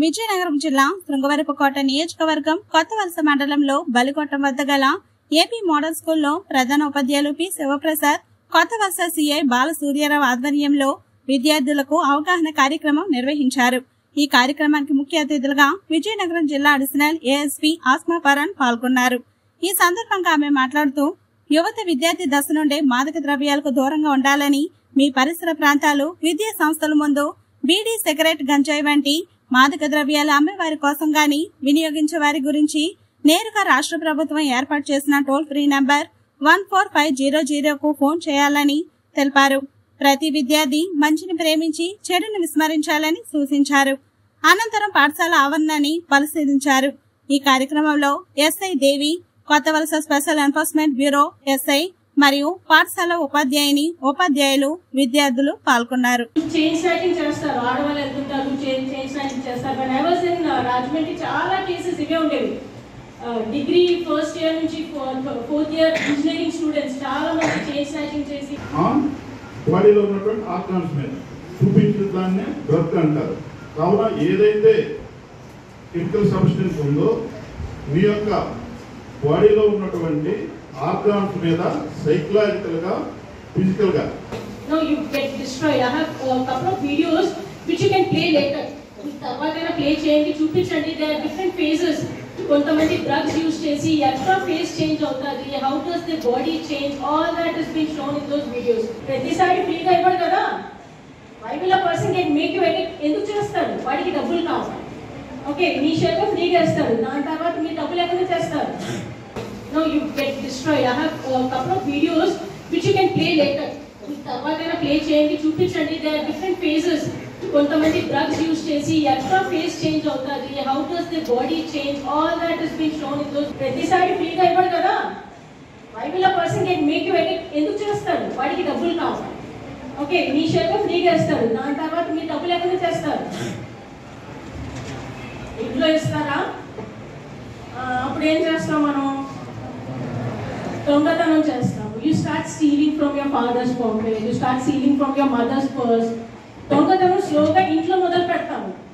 విజయనగరం జిల్లా శృంగవరపుకోట నియోజకవర్గం కొత్త వలస మండలంలో బలికొట్టం వద్ద గల ఏపీ మోడల్ స్కూల్లో ప్రధాన ఉపాధ్యాయులు పి శివప్రసాద్ కొత్త వలస సిఐ బాలసూర్యారావు ఆధ్వర్యంలో విద్యార్థులకు అవగాహన కార్యక్రమం నిర్వహించారు ఈ కార్యక్రమానికి ముఖ్య అతిథులుగా విజయనగరం జిల్లా అడిషనల్ ఏఎస్పీ ఆస్మా పరాన్ పాల్గొన్నారు ఈ సందర్భంగా ఆమె మాట్లాడుతూ యువత విద్యార్థి దశ నుండే మాదక ద్రవ్యాలకు దూరంగా ఉండాలని మీ పరిసర ప్రాంతాలు విద్యా సంస్థల ముందు బీడీ సిగరెట్ గంజాయి వంటి మాదక ద్రవ్యాలు అమ్మే వారి కోసం గాని వినియోగించే వారి గురించి నేరుగా రాష్ట్ర ప్రభుత్వం ఏర్పాటు చేసిన toll free number one four five zero జీరోకు ఫోన్ చేయాలని తెలిపారు ప్రతి విద్యార్థి మంచిని ప్రేమించి చెడుని విస్మరించాలని సూచించారు అనంతరం పాఠశాల ఆవరణాన్ని పరిశీలించారు ఈ కార్యక్రమంలో ఎస్ఐ దేవి కొత్త వలస స్పెషల్ ఎన్ఫోర్స్మెంట్ బ్యూరో ఎస్ఐ మరియు పాఠశాల ఉపాధ్యాయుని ఉపాధ్యాయులు విద్యార్థులు పాల్గొన్నారు చైన్ స్నాచింగ్ చేస్తారు ఆడవాళ్ళు వెళ్తుంటారు చైన్ చైన్ స్నాచింగ్ చేస్తారు but I was in Rajahmundry చాలా కేసెస్ ఇవే ఉండేవి డిగ్రీ ఫస్ట్ ఇయర్ నుంచి ఫోర్త్ ఇయర్ ఇంజనీరింగ్ స్టూడెంట్స్ చాలా మంది చైన్ స్నాచింగ్ చేసి ఆన్ బాడీలో ఉన్నటువంటి ఆర్గాన్స్ మీద చూపించిన దాన్నే డ్రగ్ అంటారు కావున ఏదైతే కెమికల్ సబ్స్టెన్స్ ఉందో మీ యొక్క బాడీలో ఉన్నటువంటి ఆర్గాన్స్ మీద సైకలాజికల్ గా ఫిజికల్ గా no you get destroy I have couple of videos which you can play later తర్వాత ప్లే చేయండి చూపించండి దే ఆర్ డిఫరెంట్ ఫేజెస్ కొంతమంది డ్రగ్స్ యూస్ చేసి ఎట్లా ఫేస్ చేంజ్ అవుతుంది how does the body change all that is been shown in those videos ప్రతిసారి ఫ్రీగా ఇవ్వడు కదా why will a person can make you ఎందుకు చేస్తాడు వాడికి డబ్బులు కావాలి ఓకే మీ షేర్గా ఫ్రీగా ఇస్తాడు దాని తర్వాత మీ డబ్బులు ఎక్కడ చేస్తారు no you get destroy I have couple of videos which you can play later తర్వాత ప్లే చేయండి చూపించండి దే ఆర్ డిఫరెంట్ ఫేజెస్ కొంతమంది డ్రగ్స్ యూస్ చేసి ఎట్లా ఫేస్ చేంజ్ అవుతుంది how does the body change all that is been shown in those ప్రతిసారి ఫ్రీగా ఇవ్వడు కదా why will a person can make you ఎందుకు చేస్తాడు వాడికి డబ్బులు కావాలి ఓకే మీ షేర్గా ఫ్రీగా ఇస్తాడు దాని తర్వాత మీ డబ్బులు ఎక్కడ చేస్తారు ఇంట్లో ఇస్తారా ఆ, అప్పుడు ఏం చేస్తాం మనం దొంగతనం చేస్తాము you start stealing from your father's pocket you start stealing from your mother's purse దొంగతనం స్లోగా ఇంట్లో మొదలు పెడతాము